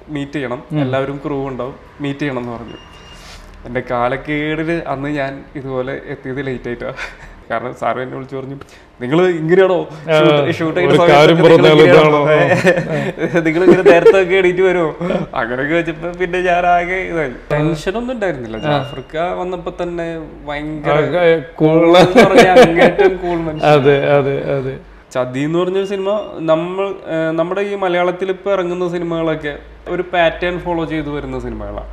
Meet ചെയ്യണം എല്ലാവരും crew ഉണ്ടാവും മീറ്റ് ചെയ്യണം എന്ന് പറഞ്ഞു എൻ്റെ കാലക്കേടിന് അന്ന് ഞാൻ ഇതുപോലെ എത്തിയത് ലേറ്റ് ആയിട്ടാ കാരണം സാറ് എന്നെ വിളിച്ചു പറഞ്ഞു നിങ്ങൾ ഇങ്ങനെയാണോ ഷൂട്ട് ഒരു കാര്യം പറഞ്ഞാൽ ഇതാണോ? നിങ്ങൾ ഇങ്ങനെ നേരത്തെ ഒക്കെ എണീറ്റ് വരുമോ അങ്ങനെയൊക്കെ വെച്ചപ്പോ പിന്നെ ഞാൻ ആകെ ഇതായി ടെൻഷനൊന്നും ഉണ്ടായിരുന്നില്ല ജാഫ്രിക്ക വന്നപ്പോ തന്നെ ഭയങ്കര കൂള എന്ന് പറഞ്ഞാ അങ്ങേറ്റം കൂൾ മനുഷ്യൻ അതെ അതെ അതെ ചതി എന്ന് പറഞ്ഞ സിനിമ നമ്മൾ ഏഹ്, നമ്മുടെ ഈ മലയാളത്തിൽ ഇപ്പൊ ഇറങ്ങുന്ന സിനിമകളൊക്കെ ഒരു പാറ്റേൺ ഫോളോ ചെയ്തു വരുന്ന സിനിമകളാണ്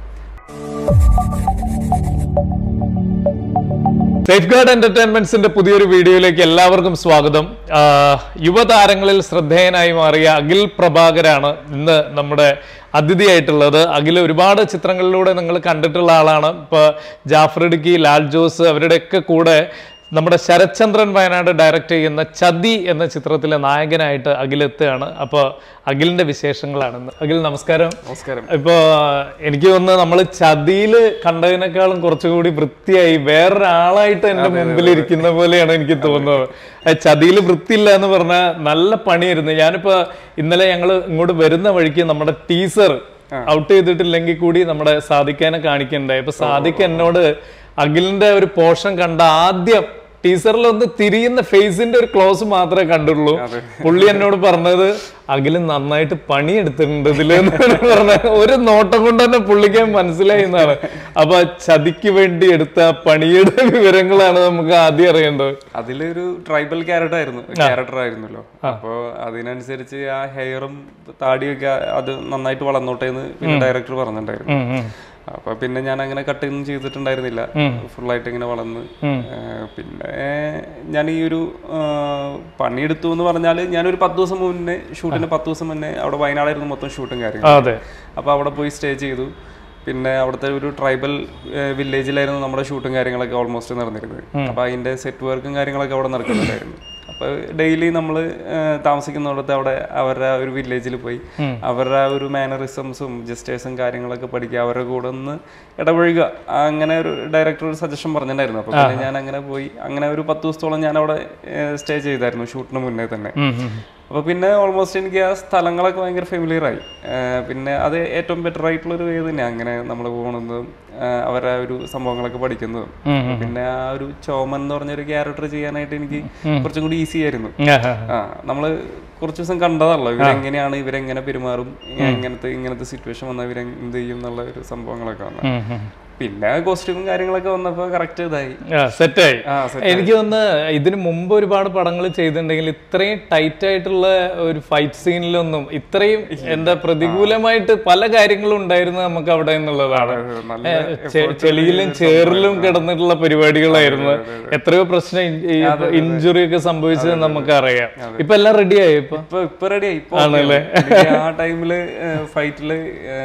സേഫ് ഗാർഡ് എന്റർടൈൻമെന്റ്സിന്റെ പുതിയൊരു വീഡിയോയിലേക്ക് എല്ലാവർക്കും സ്വാഗതം ആ, യുവതാരങ്ങളിൽ ശ്രദ്ധേയനായി മാറിയ അഖിൽ പ്രഭാകരാണ് ഇന്ന് നമ്മുടെ അതിഥിയായിട്ടുള്ളത് അഖിൽ ഒരുപാട് ചിത്രങ്ങളിലൂടെ നിങ്ങൾ കണ്ടിട്ടുള്ള ആളാണ് ഇപ്പൊ ജാഫർ ഇടുക്കി ലാൽ ജോസ് അവരുടെയൊക്കെ കൂടെ നമ്മുടെ ശരത്ചന്ദ്രൻ വയനാട് ഡയറക്റ്റ് ചെയ്യുന്ന ചതി എന്ന ചിത്രത്തിലെ നായകനായിട്ട് അഖിൽ എത്തുകയാണ് അപ്പോൾ അഖിലിന്റെ വിശേഷങ്ങളാണ് ഇന്ന്. അഖിൽ നമസ്കാരം നമസ്കാരം ഇപ്പൊ എനിക്ക് തോന്നുന്നു നമ്മൾ ചതിയില് കണ്ടതിനേക്കാളും കുറച്ചുകൂടി വൃത്തിയായി വേറൊരാളായിട്ട് എന്റെ മുമ്പിൽ ഇരിക്കുന്ന പോലെയാണ് എനിക്ക് തോന്നുന്നത് ഏ, ചതിയില് വൃത്തിയില്ല എന്ന് പറഞ്ഞാൽ നല്ല പണിയായിരുന്നു ഞാനിപ്പോ ഇന്നലെ ഞങ്ങൾ ഇങ്ങോട്ട് വരുന്ന വഴിക്ക് നമ്മുടെ ടീസർ ഔട്ട് ചെയ്തിട്ടില്ലെങ്കിൽ കൂടി നമ്മുടെ സാദിഖാനെ കാണിക്കണ്ടായി അപ്പൊ സാദിഖ് എന്നോട് അഖിലിന്റെ ഒരു പോർഷൻ കണ്ട ആദ്യം ടീസറിൽ ഒന്ന് തിരിയുന്ന ഫേസിന്റെ ഒരു ക്ലോസ് മാത്രമേ കണ്ടുള്ളൂ പുള്ളി എന്നോട് പറഞ്ഞത് അഖില് നന്നായിട്ട് പണിയെടുത്തിട്ടുണ്ട് ഇതില് എന്നാണ് പറഞ്ഞത് ഒരു നോട്ടം കൊണ്ട് തന്നെ പുള്ളിക്ക് മനസ്സിലായി എന്നാണ് അപ്പൊ ചതിക്ക് വേണ്ടി എടുത്ത പണിയുടെ വിവരങ്ങളാണ് നമുക്ക് ആദ്യം അറിയേണ്ടത് അതിലൊരു ട്രൈബൽ ക്യാരക്ടർ ആയിരുന്നു ക്യാരക്ടർ ആയിരുന്നല്ലോ അപ്പോ അതിനനുസരിച്ച് ആ ഹെയറും താടിയൊക്കെ അത് നന്നായിട്ട് വളർന്നോട്ടെ എന്ന് പിന്നെ ഡയറക്ടർ പറഞ്ഞിട്ടുണ്ടായിരുന്നു ഉം, ഉം. അപ്പൊ പിന്നെ ഞാൻ അങ്ങനെ കട്ടൊന്നും ചെയ്തിട്ടുണ്ടായിരുന്നില്ല ഫുള്ളായിട്ട് ഇങ്ങനെ വളർന്ന് ഏഹ് പിന്നെ ഞാൻ ഈ ഒരു ആഹ് പണിയെടുത്തു എന്ന് പറഞ്ഞാൽ ഞാനൊരു പത്ത് ദിവസം മുന്നേ ഷൂട്ടിന് പത്ത് ദിവസം മുന്നേ അവിടെ വയനാടായിരുന്നു മൊത്തം ഷൂട്ടും കാര്യങ്ങളും അതെ അപ്പോൾ അവിടെ പോയി സ്റ്റേ ചെയ്തു പിന്നെ അവിടുത്തെ ഒരു ട്രൈബൽ വില്ലേജിലായിരുന്നു നമ്മുടെ ഷൂട്ടും കാര്യങ്ങളൊക്കെ ഓൾമോസ്റ്റ് നടന്നിരുന്നത് അപ്പോൾ അതിന്റെ സെറ്റ് വർക്കും കാര്യങ്ങളൊക്കെ അവിടെ നടക്കുന്നുണ്ടായിരുന്നു അപ്പോൾ ഡെയിലി നമ്മൾ താമസിക്കുന്നിടത്ത് അവിടെ അവരുടെ ആ ഒരു വില്ലേജിൽ പോയി അവരുടെ ആ ഒരു മാനറിസംസും ജസ്റ്റേഴ്സും കാര്യങ്ങളൊക്കെ പഠിക്കുക അവരുടെ കൂടെ ഒന്ന് ഇടപഴകുക അങ്ങനെ ഒരു ഡയറക്ടർ ഒരു സജഷൻ പറഞ്ഞിട്ടുണ്ടായിരുന്നു അപ്പോൾ പിന്നെ ഞാൻ അങ്ങനെ പോയി അങ്ങനെ ഒരു പത്ത് ദിവസത്തോളം ഞാൻ അവിടെ സ്റ്റേ ചെയ്തായിരുന്നു ഷൂട്ടിന് മുന്നേ തന്നെ ഉം, ഉം. അപ്പൊ പിന്നെ ഓൾമോസ്റ്റ് എനിക്ക് ആ സ്ഥലങ്ങളൊക്കെ ഭയങ്കര ഫെമിലിയർ ആയി ആഹ് പിന്നെ അത് ഏറ്റവും ബെറ്റർ ആയിട്ടുള്ള ഒരു വേ തന്നെയാണ് അങ്ങനെ നമ്മൾ പോകുന്നതും ആഹ് അവരുടെ ആ ഒരു സംഭവങ്ങളൊക്കെ പഠിക്കുന്നതും പിന്നെ ആ ഒരു ചോമൻ എന്ന് പറഞ്ഞ ഒരു ക്യാരക്ടർ ചെയ്യാനായിട്ട് എനിക്ക് കുറച്ചും കൂടി ഈസി ആയിരുന്നു ആഹാ. ആ നമ്മള് കുറച്ച് ദിവസം കണ്ടതാണല്ലോ ഇവരെങ്ങനെയാണ് ഇവരെങ്ങനെ പെരുമാറും എങ്ങനത്തെ ഇങ്ങനത്തെ സിറ്റുവേഷൻ വന്നാൽ ഇവരെ എന്ത് ചെയ്യും എന്നുള്ള ഒരു സംഭവങ്ങളൊക്കെ വന്നു ഉം, ഉം. പിന്നെ കോസ്റ്റ്യൂമും കാര്യങ്ങളൊക്കെ വന്നപ്പോ കറക്റ്റ് ഇതായി ആ, സെറ്റായി ആ set എനിക്ക് തോന്നുന്നു ഇതിന് മുമ്പ് ഒരുപാട് പടങ്ങൾ ചെയ്തിട്ടുണ്ടെങ്കിൽ ഇത്രയും ടൈറ്റ് ആയിട്ടുള്ള ഒരു ഫൈറ്റ് സീനിലൊന്നും ഇത്രയും എന്താ പ്രതികൂലമായിട്ട് പല കാര്യങ്ങളും ഉണ്ടായിരുന്നു നമുക്ക് അവിടെ എന്നുള്ളതാണ് നല്ല ഏ, ചെ- ചെളിയിലും ചേറിലും കിടന്നിട്ടുള്ള പരിപാടികളായിരുന്നു എത്രയോ പ്രശ്നം ഇഞ്ചുറി ഒക്കെ സംഭവിച്ചത് നമുക്കറിയാം ഇപ്പൊ എല്ലാം റെഡിയായി ഇപ്പൊ ഇപ്പൊ ഇപ്പൊ റെഡി ആയി ഇപ്പൊ okay ആണ്. എനിക്ക് ആ ടൈമില് ഫൈറ്റില്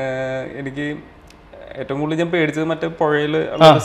എനിക്ക് ഏറ്റവും കൂടുതൽ ഞാൻ പേടിച്ചത് മറ്റേ പുഴയില്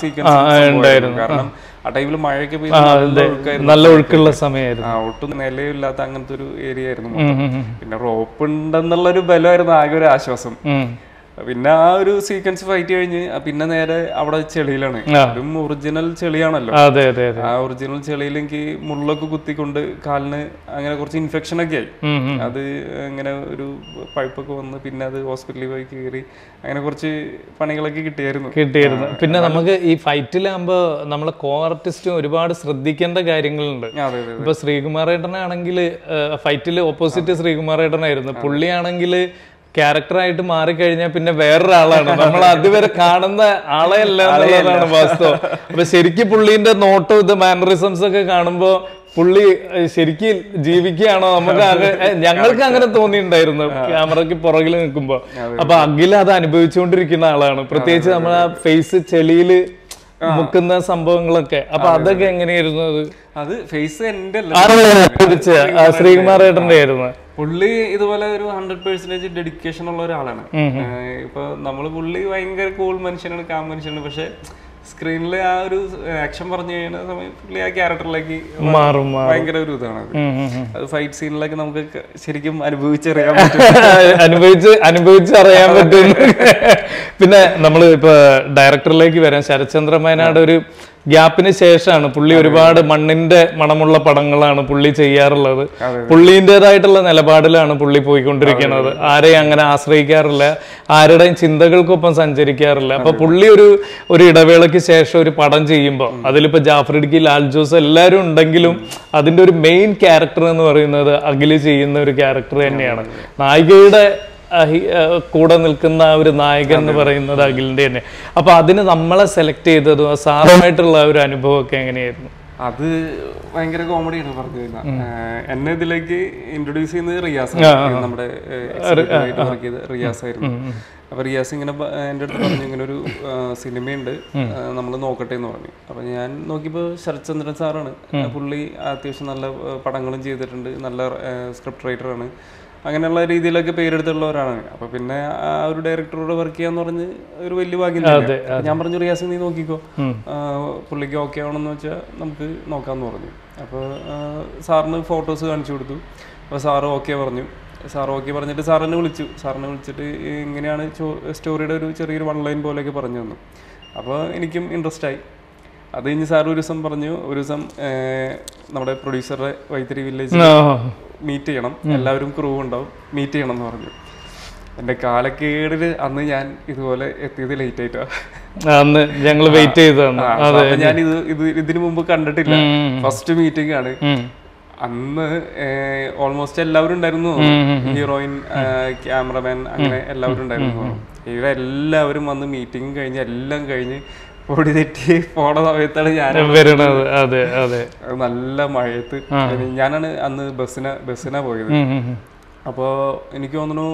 സീക്വൻസ് കാരണം ആ ടൈമില് മഴയൊക്കെ പെയ്ത് നല്ല ഒഴുക്കായിരുന്നു. നല്ല ഒഴുക്കുള്ള സമയമായിരുന്നു ആ ഒട്ടും നിലയില്ലാത്ത അങ്ങനത്തെ ഒരു ഏരിയ ആയിരുന്നു മൊത്തം. പിന്നെ റോപ്പ് ഉണ്ടെന്നുള്ള ഒരു ബലമായിരുന്നു ആകെ ഒരു ആശ്വാസം ഉം. പിന്നെ ആ ഒരു സീക്വൻസ് ഫൈറ്റ് കഴിഞ്ഞ് ആ പിന്നെ നേരെ അവിടെ ചെളിയിലാണ് അതും ഒറിജിനൽ ചെളിയാണല്ലോ അതെ അതെ അതെ ആ ഒറിജിനൽ ചെളിയിൽ എനിക്ക് മുള്ളൊക്കെ കുത്തിക്കൊണ്ട് കാലിന് അങ്ങനെ കുറച്ച് ഇൻഫെക്ഷൻ ഒക്കെ ആയി ഉം, ഉം. അത് അങ്ങനെ ഒരു പഴുപ്പൊക്കെ വന്ന് പിന്നെ അത് ഹോസ്പിറ്റലിൽ പോയി കയറി അങ്ങനെ കുറച്ച് പണികളൊക്കെ കിട്ടിയായിരുന്നു കിട്ടിയിരുന്നു പിന്നെ നമുക്ക് ഈ ഫൈറ്റിലാകുമ്പോ നമ്മളെ കോ ആർട്ടിസ്റ്റും ഒരുപാട് ശ്രദ്ധിക്കേണ്ട കാര്യങ്ങളുണ്ട് ആ, അതെ അതെ ഇപ്പൊ ശ്രീകുമാറേട്ടനാണെങ്കിൽ ഫൈറ്റിൽ ഓപ്പോസിറ്റ് ശ്രീകുമാറേട്ടനായിരുന്നു പുള്ളിയാണെങ്കിൽ ക്യാരക്ടറായിട്ട് മാറിക്കഴിഞ്ഞാൽ പിന്നെ വേറൊരാളാണ് നമ്മൾ അതുവരെ കാണുന്ന ആളെ അല്ല എന്നുള്ളതാണ് വാസ്തവം അപ്പൊ ശരിക്കും പുള്ളീന്റെ നോട്ടം ഇത് മാനറിസംസ് ഒക്കെ കാണുമ്പോ പുള്ളി ഏഹ്, ശരിക്കും ജീവിക്കുകയാണോ നമുക്ക് ആകെ ഏഹ്, ഞങ്ങൾക്ക് അങ്ങനെ തോന്നിയിട്ടുണ്ടായിരുന്നു ക്യാമറയ്ക്ക് പുറകിൽ നിൽക്കുമ്പോ അപ്പൊ അഖില അത് അനുഭവിച്ചുകൊണ്ടിരിക്കുന്ന ആളാണ് പ്രത്യേകിച്ച് നമ്മൾ ആ ഫേസ് ചെളിയില് മുക്കുന്ന സംഭവങ്ങളൊക്കെ അപ്പൊ അതൊക്കെ എങ്ങനെയായിരുന്നു അത് അത് ഫേസ് എന്റെ അല്ല തിരിച്ച് ആ ശ്രീകുമാറേട്ടന്റെ ആയിരുന്നു പുള്ളി ഇതുപോലെ ഒരു ഹൺഡ്രഡ് പെർസെന്റേജ് ഡെഡിക്കേഷൻ ഉള്ള ഒരാളാണ് ഏഹ് ഇപ്പൊ നമ്മള് പുള്ളി ഭയങ്കര കൂൾ മനുഷ്യനാണ് കാം മനുഷ്യനാണ് പക്ഷെ സ്ക്രീനിൽ ആ ഒരു ആക്ഷൻ പറഞ്ഞു കഴിയുന്ന സമയം പുള്ളി ആ ക്യാരക്ടറിലേക്ക് മാറും മാറും ഭയങ്കര ഒരു ഇതാണ് അത് ഉം, ഉം, ഉം. അത് ഫൈറ്റ് സീനിലൊക്കെ നമുക്ക് ക- ശരിക്കും അനുഭവിച്ചറിയാൻ പറ്റും അനുഭവിച്ച് അനുഭവിച്ച് അറിയാൻ പറ്റും പിന്നെ നമ്മൾ ഇപ്പൊ ഡയറക്ടറിലേക്ക് വരാൻ ശരത്ചന്ദ്ര മേനാട് ഒരു ഗ്യാപ്പിന് ശേഷമാണ് പുള്ളി ഒരുപാട് മണ്ണിന്റെ മണമുള്ള പടങ്ങളാണ് പുള്ളി ചെയ്യാറുള്ളത് പുള്ളിൻ്റെതായിട്ടുള്ള നിലപാടിലാണ് പുള്ളി പോയിക്കൊണ്ടിരിക്കുന്നത് ആരെയും അങ്ങനെ ആശ്രയിക്കാറില്ല ആരുടെയും ചിന്തകൾക്കൊപ്പം സഞ്ചരിക്കാറില്ല അപ്പൊ പുള്ളി ഒരു ഒരു ഇടവേളയ്ക്ക് ശേഷം ഒരു പടം ചെയ്യുമ്പോൾ അതിലിപ്പോ ജാഫർ ഇടുക്കി ലാൽ ജോസ് എല്ലാവരും ഉണ്ടെങ്കിലും അതിന്റെ ഒരു മെയിൻ ക്യാരക്ടർ എന്ന് പറയുന്നത് അഖില് ചെയ്യുന്ന ഒരു ക്യാരക്ടർ തന്നെയാണ് നായികയുടെ അഹി- അഹ് കൂടെ നിൽക്കുന്ന ആ ഒരു നായകൻ എന്ന് പറയുന്നത് അഖിലിന്റെ തന്നെ അപ്പൊ അതിന് നമ്മളെ സെലക്ട് ചെയ്തതും ആ സാധനമായിട്ടുള്ള ഒരു അനുഭവമൊക്കെ എങ്ങനെയായിരുന്നു അത് ഭയങ്കര കോമഡിയാണ് പറഞ്ഞു കഴിഞ്ഞാൽ എന്നെ ഇതിലേക്ക് ഇൻട്രൊഡ്യൂസ് ചെയ്യുന്നത് റിയാസ് നമ്മുടെ വർക്ക് ചെയ്ത റിയാസ് ആയിരുന്നു അപ്പൊ റിയാസ് ഇങ്ങനെ പ- എൻ്റെ അടുത്ത് പറഞ്ഞു ഇങ്ങനെ ഒരു സിനിമയുണ്ട് നമ്മൾ നോക്കട്ടെ എന്ന് പറഞ്ഞു അപ്പൊ ഞാൻ നോക്കിയപ്പോൾ ശരത്ചന്ദ്രൻ സാറാണ് പുള്ളി അത്യാവശ്യം നല്ല ആ, പടങ്ങളും ചെയ്തിട്ടുണ്ട് നല്ല സ്ക്രിപ്റ്റ് റൈറ്ററാണ് അങ്ങനെയുള്ള രീതിയിലൊക്കെ പേരെടുത്തുള്ള ഒരാളാണ് അപ്പൊ പിന്നെ ആ ഒരു ഡയറക്ടറോട് വർക്ക് ചെയ്യാന്ന് പറഞ്ഞ് ഒരു വലിയ ഭാഗ്യം തന്നെ. അപ്പൊ ഞാൻ പറഞ്ഞു റിയാസ് നീ നോക്കിക്കോ ആ, പുള്ളിക്ക് ഓക്കെ ആവണമെന്ന് വെച്ചാൽ നമുക്ക് നോക്കാമെന്ന് പറഞ്ഞു അപ്പോൾ സാറിന് ഫോട്ടോസ് കാണിച്ചു കൊടുത്തു അപ്പോൾ സാറ് ഓക്കെ പറഞ്ഞു സാർ ഓക്കെ പറഞ്ഞിട്ട് സാറിനെ വിളിച്ചു സാറിനെ വിളിച്ചിട്ട് ഇങ്ങനെയാണ് സ്റ്റോറിയുടെ ഒരു ചെറിയൊരു വൺ ലൈൻ പോലെയൊക്കെ പറഞ്ഞു തന്നു അപ്പോൾ എനിക്കും ഇൻട്രസ്റ്റ് ആയി അത് കഴിഞ്ഞ് സാർ ഒരു ദിവസം പറഞ്ഞു ഒരു ദിവസം ആ, നമ്മുടെ പ്രൊഡ്യൂസറുടെ വൈത്തിരി വില്ലേജ് മീറ്റ് ചെയ്യണം എല്ലാവരും ക്രൂ ഉണ്ടാവും മീറ്റ് ചെയ്യണം എന്ന് പറഞ്ഞു എൻ്റെ കാലക്കേടില് അന്ന് ഞാൻ ഇതുപോലെ എത്തിയത് ലേറ്റ് ആയിട്ടാ അന്ന് ഞങ്ങൾ വെയിറ്റ് ചെയ്തതാണ് ആ, അപ്പൊ ഞാൻ ഇത് ഇത് ഇതിനു മുമ്പ് കണ്ടിട്ടില്ല ഫസ്റ്റ് മീറ്റിംഗ് ആണ് അന്ന് ഓൾമോസ്റ്റ് എല്ലാവരും ഉണ്ടായിരുന്നു ഹീറോയിൻ ക്യാമറമാൻ അങ്ങനെ എല്ലാവരും ഉണ്ടായിരുന്നു ഇവിടെ എല്ലാവരും വന്ന് മീറ്റിംഗ് കഴിഞ്ഞ് എല്ലാം കഴിഞ്ഞ് പൊടി തെറ്റി പോണ സമയത്താണ് ഞാൻ വരണത് അതെ അതെ അത് നല്ല മഴയത്ത് ഞാനാണ് അന്ന് ബസ്സിന ബസ്സിനാ പോയത് ഉം, ഉം, ഉം. അപ്പോൾ എനിക്ക് തോന്നുന്നു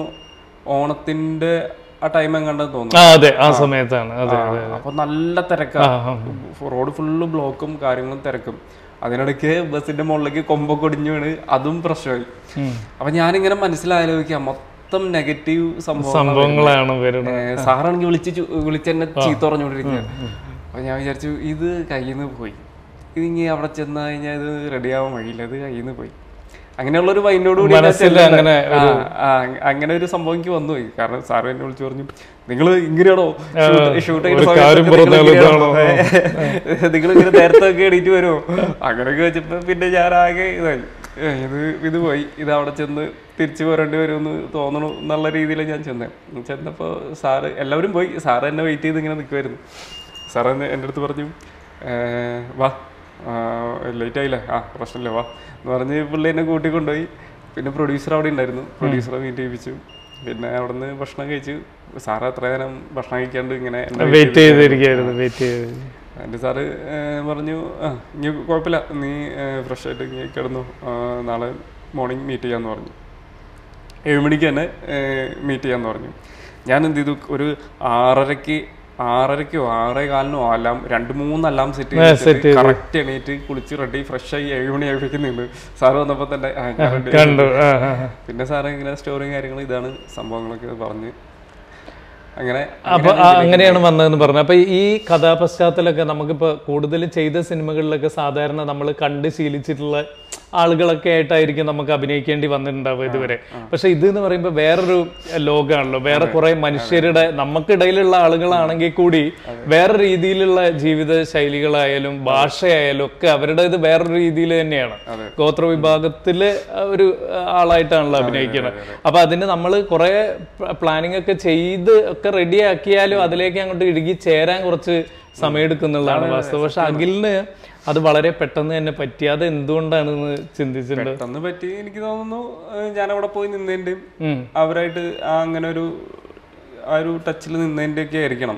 ഓണത്തിന്റെ ആ ടൈം എങ്ങാണ്ടെന്ന് തോന്നുന്നു ആ അതെ ആ സമയത്താണ് അതെ അതെ അപ്പൊ നല്ല തിരക്കാ റോഡ് ഫുള്ള് ബ്ലോക്കും കാര്യങ്ങളും തിരക്കും അതിനിടയ്ക്ക് ബസ്സിന്റെ മുകളിലേക്ക് കൊമ്പൊക്കെ ഒടിഞ്ഞു വീണ് അതും പ്രശ്നമായി അപ്പൊ ഞാനിങ്ങനെ മനസ്സിലാലോചിക്കാം മൊത്തം നെഗറ്റീവ് സംഭവം സംഭവങ്ങളാണ് വരുന്നത് സാറാണെങ്കിൽ വിളിച്ച് ചു- വിളിച്ചെന്നെ ചീത്ത പറഞ്ഞുകൊണ്ടിരിക്കുക അപ്പൊ ഞാൻ വിചാരിച്ചു ഇത് കയ്യിൽ നിന്ന് പോയി ഇത് ഇനി അവിടെ ചെന്ന് കഴിഞ്ഞാൽ ഇത് റെഡിയാവാൻ വഴിയില്ല ഇത് കയ്യിൽ നിന്ന് പോയി അങ്ങനെയുള്ള ഒരു മൈൻഡോട് കൂടി ഞാൻ മനസ്സിൽ ചെല്ലുന്നത്. അങ്ങനെ ആ, ആ, അങ്ങനെ ഒരു സംഭവം എനിക്ക് വന്നു പോയി കാരണം സാറ് എന്നെ വിളിച്ചു പറഞ്ഞു നിങ്ങൾ ഇങ്ങനെയാണോ ഷൂട്ട് ഒരു കാര്യം പറഞ്ഞാൽ നിങ്ങൾ ഇങ്ങനെ നേരത്തെ ഒക്കെ എണീറ്റ് വരുമോ അങ്ങനെയൊക്കെ വെച്ചപ്പോ പിന്നെ ഞാൻ ആകെ ഇതായി ഏ, ഇത് ഇത് പോയി ഇത് അവിടെ ചെന്ന് തിരിച്ചു പോരേണ്ടി വരുമെന്ന് തോന്നണു എന്നുള്ള രീതിയിൽ ഞാൻ ചെന്നേ ചെന്നപ്പോ സാറ് എല്ലാവരും പോയി സാറ് എന്നെ വെയിറ്റ് ചെയ്ത് ഇങ്ങനെ നിൽക്കുമായിരുന്നു സാറ് എന്നെ എൻ്റെ അടുത്ത് പറഞ്ഞു "ഏ, വാ ലേറ്റ് ആയില്ലേ ആ പ്രശ്നമില്ല വാ എന്ന് പറഞ്ഞ് പുള്ളി എന്നെ കൂട്ടിക്കൊണ്ടുപോയി പിന്നെ പ്രൊഡ്യൂസർ അവിടെ ഉണ്ടായിരുന്നു പ്രൊഡ്യൂസറെ മീറ്റ് ചെയ്യിപ്പിച്ചു പിന്നെ അവിടുന്ന് ഭക്ഷണം കഴിച്ചു സാറ് അത്ര നേരം ഭക്ഷണം കഴിക്കാണ്ട് ഇങ്ങനെ എന്നെ wait വെയിറ്റ് ചെയ്തിരിക്കുകയായിരുന്നു വെയിറ്റ് ചെയ്ത് എൻ്റെ സാറ് ഏഹ്, പറഞ്ഞു ആ ഇനി കുഴപ്പമില്ല നീ ഫ്രഷ് ആയിട്ട് ഇങ്ങനെ കിടന്നു ആ, നാളെ മോർണിംഗ് മീറ്റ് ചെയ്യാമെന്ന് പറഞ്ഞു ഏഴ് മണിക്ക് തന്നെ മീറ്റ് ചെയ്യാമെന്ന് പറഞ്ഞു ഞാൻ എന്ത് ചെയ്തു ഒരു ആറരയ്ക്ക് ആറരയ്ക്കോ ആറേ കാലിനോ അലാം രണ്ട് മൂന്ന് അലാം സെറ്റ് ചെയ്തിട്ട് കറക്റ്റ് എണീറ്റ് കുളിച്ച് റെഡി ഫ്രഷ് ആയി ഏഴ് മണി ആയപ്പോഴേക്കും നിന്ന് സാറ് വന്നപ്പോൾ തന്നെ ആ, ഞാൻ ready ആയി. കണ്ടു ആ, ആ, ആ. പിന്നെ സാറ് ഇങ്ങനെ സ്റ്റോറിയും കാര്യങ്ങളും ഇതാണ് സംഭവങ്ങളൊക്കെ പറഞ്ഞ് അങ്ങനെ അപ്പൊ ആ, അങ്ങനെയാണ് വന്നതെന്ന് പറഞ്ഞു അപ്പൊ ഈ കഥാപശ്ചാത്തലമൊക്കെ നമുക്കിപ്പോ കൂടുതൽ ചെയ്ത സിനിമകളിലൊക്കെ സാധാരണ നമ്മൾ കണ്ട് ശീലിച്ചിട്ടുള്ള ആളുകളൊക്കെ ആയിട്ടായിരിക്കും നമുക്ക് അഭിനയിക്കേണ്ടി വന്നിട്ടുണ്ടാവുക ഇതുവരെ പക്ഷെ ഇത് എന്ന് പറയുമ്പോൾ വേറൊരു ലോകമാണല്ലോ വേറെ കുറെ മനുഷ്യരുടെ നമുക്കിടയിലുള്ള ആളുകളാണെങ്കിൽ കൂടി വേറെ രീതിയിലുള്ള ജീവിത ശൈലികളായാലും ഭാഷയായാലും ഒക്കെ അവരുടെ ഇത് വേറൊരു രീതിയിൽ തന്നെയാണ് ഗോത്ര വിഭാഗത്തില് ഒരു ആളായിട്ടാണല്ലോ അഭിനയിക്കുന്നത് അപ്പൊ അതിന് നമ്മൾ കുറെ പ്ലാനിങ് ഒക്കെ ചെയ്ത് ഒക്കെ റെഡി ആക്കിയാലും അതിലേക്ക് അങ്ങോട്ട് ഇടുകി ചേരാൻ കുറച്ച് സമയമെടുക്കുന്നുള്ളതാണ് വാസ്തവം പക്ഷെ അഖിലിന് അത് വളരെ പെട്ടെന്ന് തന്നെ പറ്റി അത് എന്തുകൊണ്ടാണെന്ന് ചിന്തിച്ചിട്ടുണ്ട് പെട്ടെന്ന് പറ്റി എനിക്ക് തോന്നുന്നു ഏഹ് ഞാൻ അവിടെ പോയി നിന്നതിന്റെയും ഉം. അവരായിട്ട് ആ അങ്ങനെ ഒരു ആ ഒരു ടച്ചിൽ നിന്നതിന്റെ ഒക്കെ ആയിരിക്കണം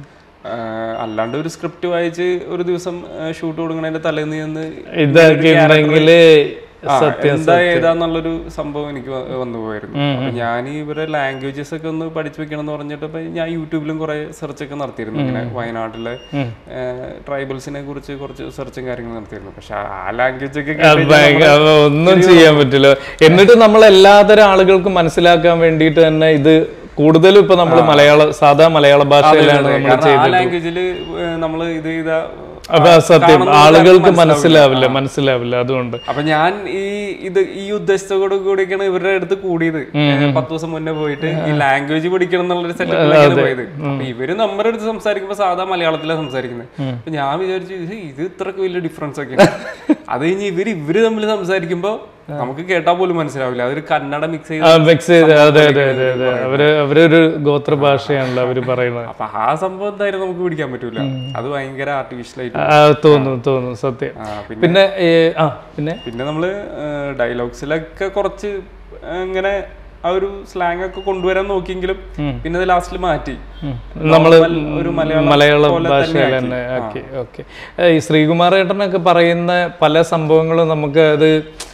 ഏഹ് അല്ലാണ്ട് ഒരു സ്ക്രിപ്റ്റ് വായിച്ച് ഒരു ദിവസം ഷൂട്ട് കൊടുക്കണതിന്റെ തലേന്ന് ചെന്ന് ഇതൊക്കെ ഉണ്ടെങ്കില് ആ, എന്താ ഏതാന്നുള്ളൊരു സംഭവം എനിക്ക് വ- വന്നു പോയിരുന്നു അപ്പൊ ഞാൻ ഇവരെ ലാംഗ്വേജസ് ഒക്കെ ഒന്ന് പഠിച്ചു വെക്കണം എന്ന് പറഞ്ഞിട്ട് അപ്പൊ ഞാൻ യൂട്യൂബിലും കുറെ സെർച്ച് ഒക്കെ നടത്തിയിരുന്നു ഇങ്ങനെ വയനാട്ടിലെ ട്രൈബൽസിനെ കുറിച്ച് കുറച്ച് സെർച്ചും കാര്യങ്ങളും നടത്തിയിരുന്നു പക്ഷെ ആ ലാംഗ്വേജ് ഒക്കെ കേട്ട് കഴിഞ്ഞാ ഭയങ്കര- അത് ഒന്നും ചെയ്യാൻ പറ്റില്ല എന്നിട്ട് നമ്മൾ എല്ലാതരം ആളുകൾക്കും മനസ്സിലാക്കാൻ വേണ്ടിയിട്ട് തന്നെ ഇത് കൂടുതലും ഇപ്പൊ നമ്മൾ മലയാള സാധാ മലയാള ഭാഷയിലാണ് നമ്മൾ കാരണം ആ ലാംഗ്വേജിൽ നമ്മൾ ഇത് ചെയ്ത അപ്പൊ സത്യം കാണുന്നവർക്ക് ആളുകൾക്ക് മനസ്സിലാവില്ല. മനസ്സിലാവില്ല മനസ്സിലാവില്ല അതുകൊണ്ട് അപ്പൊ ഞാൻ ഈ ഇത് ഈ ഉദ്ദേശത്തോടു കൂടിയൊക്കെയാണ് ഇവരുടെ അടുത്ത് കൂടിയത് പത്ത് ദിവസം മുന്നേ പോയിട്ട് ഈ ലാംഗ്വേജ് പഠിക്കണം എന്നുള്ളൊരു സെറ്റപ്പിലാണ് പോയത് അപ്പൊ ഇവര് നമ്മുടെ അടുത്ത് സംസാരിക്കുമ്പോ സാധാ മലയാളത്തിലാണ് സംസാരിക്കുന്നത് അപ്പൊ ഞാൻ വിചാരിച്ചു ഇത് ഇത് ഇത്രക്ക് വലിയ ഡിഫറൻസ് ഒക്കെ അത് കഴിഞ്ഞ് ഇവര് ഇവര് തമ്മിൽ സംസാരിക്കുമ്പോ നമുക്ക് കേട്ടാ പോലും മനസ്സിലാവില്ല അതൊരു കന്നഡ മിക്സ് ചെയ്ത് മിക്സ് ചെയ്ത് അതെ അതെ അതെ അതെ അവര് അവരൊരു ഗോത്ര ഭാഷയാണല്ലോ അവര് പറയുന്നത് അപ്പൊ ആ സംഭവം എന്തായാലും നമുക്ക് പിടിക്കാൻ പറ്റൂല അത് ഭയങ്കര ആർട്ടിഫിഷ്യൽ ആയിട്ട് ആ, തോന്നുന്നു തോന്നുന്നു സത്യം ആ, പിന്നെ പിന്നെ ഏ, ആ പിന്നെ പിന്നെ നമ്മള് ഡയലോഗ്സിലൊക്കെ കുറച്ച് ഇങ്ങനെ ആ ഒരു സ്ലാങ് ഒക്കെ കൊണ്ടുവരാൻ നോക്കിയെങ്കിലും പിന്നെ അത് ലാസ്റ്റിൽ മാറ്റി ഉം. നമ്മള് Normal ഒരു മലയാളം മലയാള പോലെ ഭാഷയിൽ തന്നെ തന്നെ ഓക്കെ ഓക്കെ ഈ ശ്രീകുമാർ ഏട്ടനൊക്കെ പറയുന്ന പല സംഭവങ്ങളും നമുക്ക് അത്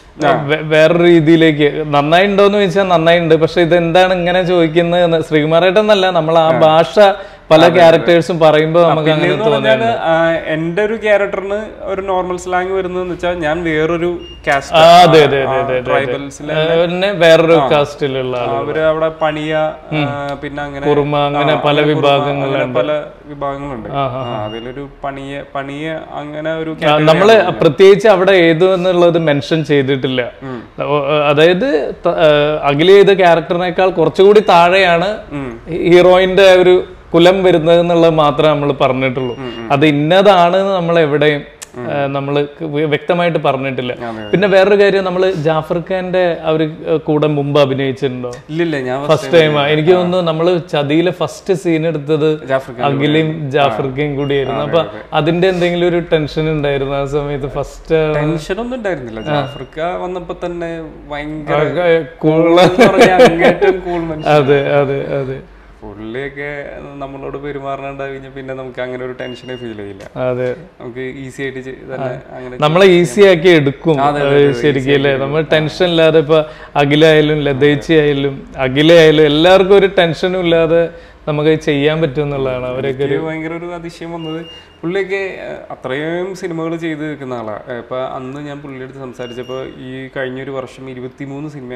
വേ- വേറൊരു രീതിയിലേക്ക് നന്നായി ഉണ്ടോന്ന് ചോദിച്ചാൽ നന്നായിട്ടുണ്ട് പക്ഷെ ഇത് എന്താണ് ഇങ്ങനെ ചോദിക്കുന്നത് എന്ന് ശ്രീകുമാർ ഏട്ടൻ എന്നല്ല നമ്മൾ ആ ഭാഷ പല ക്യാരക്ടേഴ്സും പറയുമ്പോൾ നമുക്ക് അങ്ങനെ പിന്നെന്ന് പറഞ്ഞാല് ആ, എന്റെ ഒരു ക്യാരക്ടറിന് ഒരു നോർമൽ സ്ലാങ് വരുന്നതെന്ന് വെച്ചാൽ ഞാൻ വേറൊരു ആ, അതെ അതെ അതെ അതെ അതെ ട്രൈബൽസിലെ പിന്നെ വേറൊരു കാസ്റ്റിലുള്ള ആള് അവര് അവിടെ പണിയ ആ, പിന്നെ അങ്ങനെ കുറുമ അങ്ങനെ ആ, പല അങ്ങനെ കുറുമ, വിഭാഗങ്ങളുണ്ട്. അങ്ങനെ പല വിഭാഗങ്ങളുണ്ട് ആ, അതിലൊരു പണിയ പണിയ അങ്ങനെ ഒരു ആ, നമ്മള് പ്രത്യേകിച്ച് അവിടെ ഏത് എന്നുള്ളത് മെൻഷൻ ചെയ്തിട്ടില്ല ഓ, അതായത് ത- ആ, അഖില ചെയ്ത ക്യാരക്ടറിനേക്കാൾ കുറച്ചുകൂടി താഴെയാണ് ഹീറോയിന്റെ ഒരു കുലം വരുന്നത് എന്നുള്ളത് മാത്രമേ നമ്മൾ പറഞ്ഞിട്ടുള്ളൂ അത് ഇന്നതാണ് നമ്മൾ എവിടെയും നമ്മൾ വ്യക്തമായിട്ട് പറഞ്ഞിട്ടില്ല പിന്നെ വേറൊരു കാര്യം നമ്മൾ ജാഫർ ഖാന്റെ അവർ കൂടെ മുമ്പ് അഭിനയിച്ചിട്ടുണ്ടോ ഇല്ലില്ല ഞാൻ ഫസ്റ്റ് ടൈം എനിക്ക് തോന്നുന്നു നമ്മള് ചതിയിലെ ഫസ്റ്റ് സീൻ എടുത്തത് ജാഫർ ഖാൻ അഖിലും ജാഫർക്കയും കൂടിയായിരുന്നു അപ്പൊ അതിന്റെ എന്തെങ്കിലും ഒരു ടെൻഷൻ ഉണ്ടായിരുന്നു ആ സമയത്ത് ഫസ്റ്റ് ടെൻഷൻ ഒന്നും ഉണ്ടായിരുന്നില്ല ജാഫ്രിക്ക വന്നപ്പോ തന്നെ ഭയങ്കര കൂള എന്ന് പറഞ്ഞാ അങ്ങേറ്റം കൂൾ മനുഷ്യൻ അതെ അതെ അതെ പുള്ളിയൊക്കെ നമ്മളോട് പെരുമാറണ കഴിഞ്ഞ പിന്നെ നമുക്ക് അങ്ങനെ ഒരു ടെൻഷനെ ഫീൽ ചെയ്യില്ല അതെ നമുക്ക് ഈസി ആയിട്ട് ചെയ്- തന്നെ അങ്ങനെ നമ്മളെ ഈസി ആക്കി എടുക്കും ശരിക്കും അല്ലേ നമ്മൾ ടെൻഷൻ ഇല്ലാതെ ഇപ്പൊ അഖിലായാലും ലതേച്ചി ആയാലും അഖില ആയാലും എല്ലാവർക്കും ഒരു ടെൻഷനും ഇല്ലാതെ നമുക്ക് ചെയ്യാൻ പറ്റും എന്നുള്ളതാണ് അവരൊക്കെ എനിക്ക് ഭയങ്കര ഒരു അതിശയം വന്നത് പുള്ളിയൊക്കെ ഏഹ്, അത്രയും സിനിമകൾ ചെയ്ത് നിൽക്കുന്ന ആളാ ഏഹ്, ഇപ്പൊ അന്ന് ഞാൻ പുള്ളിയുടെ അടുത്ത് സംസാരിച്ചപ്പോ ഈ കഴിഞ്ഞൊരു വർഷം ഇരുപത്തിമൂന്ന് സിനിമ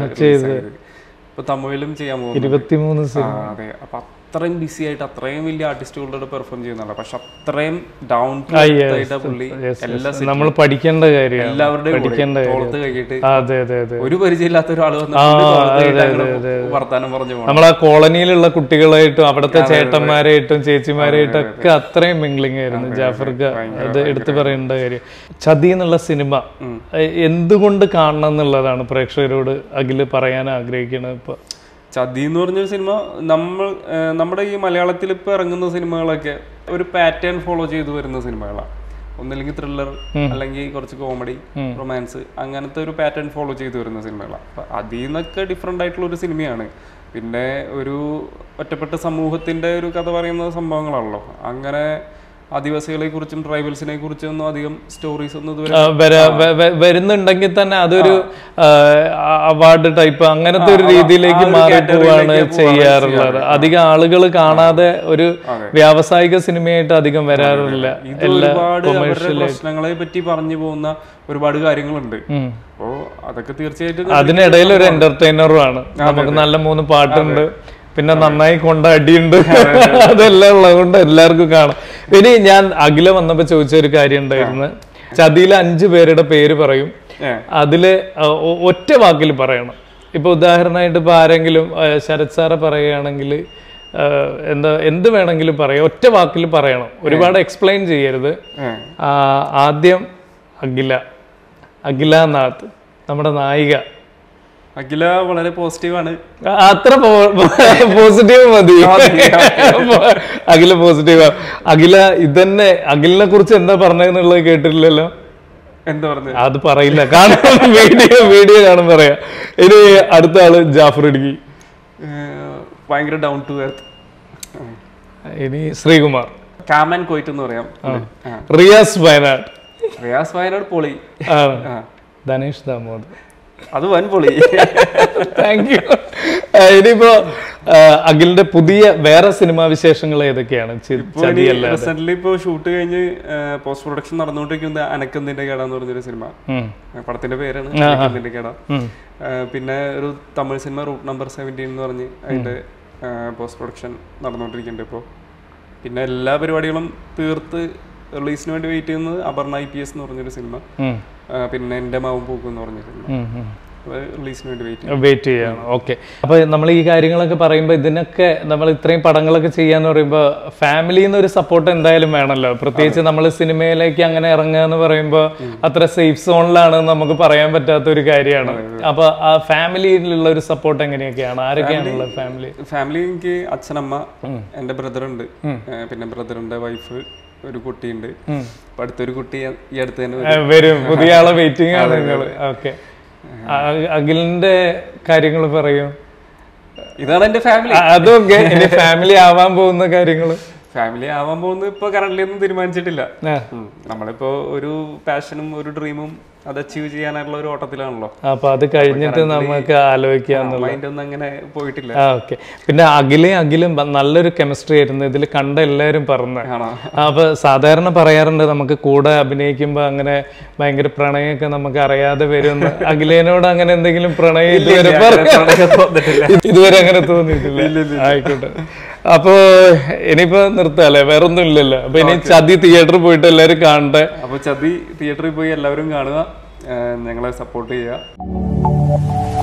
കണ്ട ഇപ്പൊ തമിഴിലും ചെയ്യാൻ പോകുന്നു ഇരുപത്തിമൂന്ന് ആ, അതെ അപ്പൊ അത്രയും ബിസി ആയിട്ട് അത്രയും വലിയ ആർട്ടിസ്റ്റുകളുടെ പെർഫോം ചെയ്യുന്നതാണ് പക്ഷെ അത്രയും ഡൗൺ ആയിട്ട് പുള്ളി എല്ലാ നമ്മൾ പഠിക്കേണ്ട കാര്യമാണ് എല്ലാവരുടെയും കൂടെ പഠിക്കേണ്ട കാര്യം തോളത്ത് കഴിഞ്ഞിട്ട് അതെ അതെ അതെ ഒരു പരിചയമില്ലാത്ത ഒരാൾ വന്ന് പുള്ളി തോളത്ത് കൈയിട്ട് അങ്ങനെ വർത്താനം പറഞ്ഞു പോകണം നമ്മൾ ആ കോളനിയിലുള്ള കുട്ടികളായിട്ടും അവിടുത്തെ ചേട്ടന്മാരായിട്ടും ചേച്ചിമാരായിട്ടും ഒക്കെ അത്രയും മിംഗ്ലിംഗ് ആയിരുന്നു ജാഫർക്ക് അത് എടുത്തു പറയേണ്ട കാര്യം ചതി എന്നുള്ള സിനിമ എ- എന്തുകൊണ്ട് കാണണം എന്നുള്ളതാണ് പ്രേക്ഷകരോട് അഖില് പറയാൻ ആഗ്രഹിക്കുന്നത് ഇപ്പൊ ചതി എന്ന് പറഞ്ഞ സിനിമ നമ്മൾ ഏഹ്, നമ്മുടെ ഈ മലയാളത്തിൽ ഇപ്പൊ ഇറങ്ങുന്ന സിനിമകളൊക്കെ ഒരു പാറ്റേൺ ഫോളോ ചെയ്തു വരുന്ന സിനിമകളാണ് ഒന്നില്ലെങ്കിൽ ത്രില്ലർ അല്ലെങ്കിൽ കുറച്ച് കോമഡി റൊമാൻസ് അങ്ങനത്തെ ഒരു പാറ്റേൺ ഫോളോ ചെയ്തു വരുന്ന സിനിമകളാണ് അപ്പൊ അതിൽ നിന്നൊക്കെ ഡിഫറെൻ്റ് ആയിട്ടുള്ള ഒരു സിനിമയാണ് പിന്നെ ഒരു ഒറ്റപ്പെട്ട സമൂഹത്തിന്റെ ഒരു കഥ പറയുന്ന സംഭവങ്ങളാണല്ലോ അങ്ങനെ ആദിവാസികളെ കുറിച്ചും ട്രൈബൽസിനെ കുറിച്ചും ഒന്നും അധികം സ്റ്റോറീസ് ഒന്നും ഇതുവരെ ആ, വര- വ- വ- വരുന്നുണ്ടെങ്കിൽ തന്നെ അതൊരു അവാർഡ് ടൈപ്പ് അങ്ങനത്തെ ഒരു രീതിയിലേക്ക് മാറി പോവാണ് ചെയ്യാറുള്ളത് അധികം ആളുകൾ കാണാതെ ഒരു വ്യാവസായിക സിനിമയായിട്ട് അധികം വരാറില്ല ഇത് ഒരുപാട് അവരുടെ പ്രശ്നങ്ങളെ പറ്റി പറഞ്ഞു പോകുന്ന ഒരുപാട് കാര്യങ്ങളുണ്ട് ഉം. അപ്പോ അതൊക്കെ തീർച്ചയായിട്ടും അതിനിടയിൽ ഒരു എന്റർടൈനറും ആണ് നമുക്ക് നല്ല മൂന്ന് പാട്ടുണ്ട് പിന്നെ നന്നായി കൊണ്ട അടിയുണ്ട് അതെല്ലാം ഉള്ളതുകൊണ്ട് എല്ലാവർക്കും കാണാം ഇനി ഞാൻ അഖില വന്നപ്പോ ചോദിച്ച ഒരു കാര്യം ഉണ്ടായിരുന്നു ചതിയിലെ അഞ്ചു പേരുടെ പേര് പറയും ഏ. അതില് അഹ് ഒ- ഒറ്റ വാക്കിൽ പറയണം ഇപ്പൊ ഉദാഹരണമായിട്ട് ഇപ്പൊ ആരെങ്കിലും അഹ് ശരത് സാറ് പറയുകയാണെങ്കിൽ അഹ് എന്താ എന്ത് വേണമെങ്കിലും പറയാം ഒറ്റ വാക്കിൽ പറയണം ഒരുപാട് എക്സ്പ്ലെയിൻ ചെയ്യരുത് ഏ. ആ, ആദ്യം അഖില അഖില നാഥ് നമ്മുടെ നായിക അഖില വളരെ പോസിറ്റീവാണ് ആ, അത്ര പോസിറ്റീവ് മതി അഖില പോസിറ്റീവ് അഖില ഇതന്നെ അഖിലിനെ കുറിച്ച് എന്താ പറഞ്ഞതെന്നുള്ളത് കേട്ടിട്ടില്ലല്ലോ എന്താ പറഞ്ഞത് അത് പറയില്ല കാണാൻ വീഡിയോ വീഡിയോ കാണും പറയാ ഇനി അടുത്ത ആള് ജാഫർ ഇടുക്കി ഏ, ഭയങ്കര ഡൗൺ ടു എർത്ത് ഇനി ശ്രീകുമാർ കാമൻ കോയിറ്റ് എന്ന് പറയാം ആ. റിയാസ് വയനാട് റിയാസ് വയനാട് പൊളി ആണ് ആ. ധനേഷ് ദാമോദ് അത് വൻ പൊളി താങ്ക് യു ഇനിയിപ്പോ ആ, അഖിലിന്റെ പുതിയ വേറെ സിനിമാ വിശേഷങ്ങൾ ഏതൊക്കെയാണ് ചി- ചതിയല്ല റീസെന്റ് ഇപ്പൊ ഷൂട്ട് കഴിഞ്ഞ് പോസ്റ്റ് പ്രൊഡക്ഷൻ നടന്നുകൊണ്ടിരിക്കുന്നത് അനക്കന്തിന്റെ കേട എന്ന് പറഞ്ഞൊരു സിനിമ ഉം. ആ, പടത്തിന്റെ പേരാണ് അനക്കന്തിന്റെ കേട ഉം. ആ, പിന്നെ ഒരു Tamil cinema route number seventeen എന്ന് പറഞ്ഞ് അതിന്റെ പോസ്റ്റ് പ്രൊഡക്ഷൻ നടന്നുകൊണ്ടിരിക്കുന്നുണ്ട് ഇപ്പോൾ പിന്നെ എല്ലാ പരിപാടികളും തീർത്ത് റിലീസിന് വേണ്ടി വെയിറ്റ് ചെയ്യുന്നത് അപർണ ഐ പി എസ് എന്ന് പറഞ്ഞൊരു സിനിമ ഉം. ആ, പിന്നെ എൻ്റെ മാവും പൂക്കും എന്ന് പറഞ്ഞ സിനിമ ഉം, ഉം. റിലീസിന് വേണ്ടി വെയിറ്റ് ചെയ്യും വെയിറ്റ് ചെയ്യാണ് ഓക്കെ അപ്പൊ നമ്മൾ ഈ കാര്യങ്ങളൊക്കെ പറയുമ്പോൾ ഇതിനൊക്കെ നമ്മൾ ഇത്രയും പടങ്ങളൊക്കെ ചെയ്യാന്ന് പറയുമ്പോൾ ഫാമിലിയിൽ നിന്ന് ഒരു സപ്പോർട്ട് എന്തായാലും വേണമല്ലോ പ്രത്യേകിച്ച് നമ്മൾ സിനിമയിലേക്ക് അങ്ങനെ ഇറങ്ങുക എന്ന് പറയുമ്പോൾ അത്ര സേഫ് സോണിലാണ് നമുക്ക് പറയാൻ പറ്റാത്ത ഒരു കാര്യമാണ് അപ്പൊ ആ ഫാമിലിയിലുള്ള ഒരു സപ്പോർട്ട് എങ്ങനെയൊക്കെയാണ് ആരൊക്കെയാണുള്ളത് ഫാമിലി ഫാമിലി എനിക്ക് അച്ഛനമ്മ എൻ്റെ ബ്രദറുണ്ട് പിന്നെ ബ്രദറിന്റെ വൈഫ് ഒരു കുട്ടിയുണ്ട് അപ്പൊ അടുത്തൊരു കുട്ടി ഈ അടുത്ത് തന്നെ വരും. വരും പുതിയ ആളെ വെയിറ്റിംഗ് ആണ് നിങ്ങൾ ഓക്കെ അഖിലിന്റെ കാര്യങ്ങൾ പറയൂ ഇതാണ് എൻ്റെ ഫാമിലി ആ, അതൊക്കെ ഇനി ഫാമിലി ആവാൻ പോകുന്ന കാര്യങ്ങൾ ഫാമിലി ആവാൻ പോകുന്നത് ഇപ്പൊ കറന്റ് ഒന്നും തീരുമാനിച്ചിട്ടില്ല ഉം. നമ്മളിപ്പോ ഒരു പാഷനും ഒരു ഡ്രീമും അത് അച്ചീവ് ചെയ്യാനായിട്ടുള്ള ഒരു ഓട്ടത്തിലാണല്ലോ അപ്പൊ അത് കഴിഞ്ഞിട്ട് നമുക്ക് ആലോചിക്കാന്നുള്ള മൈൻഡ് ഒന്നും അങ്ങനെ പോയിട്ടില്ല ആ ഓക്കെ പിന്നെ അഖിലയും അഖിലും ബ- നല്ലൊരു കെമിസ്ട്രി ആയിരുന്നു ഇതിൽ കണ്ട എല്ലാവരും പറഞ്ഞ ആണോ അപ്പൊ സാധാരണ പറയാറുണ്ട് നമുക്ക് കൂടെ അഭിനയിക്കുമ്പോ അങ്ങനെ ഭയങ്കര പ്രണയമൊക്കെ നമുക്ക് അറിയാതെ വരുമെന്ന് അഖിലേനോട് അങ്ങനെ എന്തെങ്കിലും പ്രണയം ഇതുവരെ പറ- ഇതുവരെ അങ്ങനെ തോന്നിയിട്ടില്ല ആയിക്കോട്ടെ അപ്പൊ ഇനിയിപ്പോ നിർത്താല്ലേ വേറെ ഒന്നും ഇല്ലല്ലോ അപ്പൊ ഇനി ചതി തിയേറ്ററിൽ പോയിട്ട് എല്ലാവരും കാണട്ടെ അപ്പൊ ചതി തിയേറ്ററിൽ പോയി എല്ലാവരും കാണുക ഏഹ് ഞങ്ങളെ സപ്പോർട്ട് ചെയ്യുക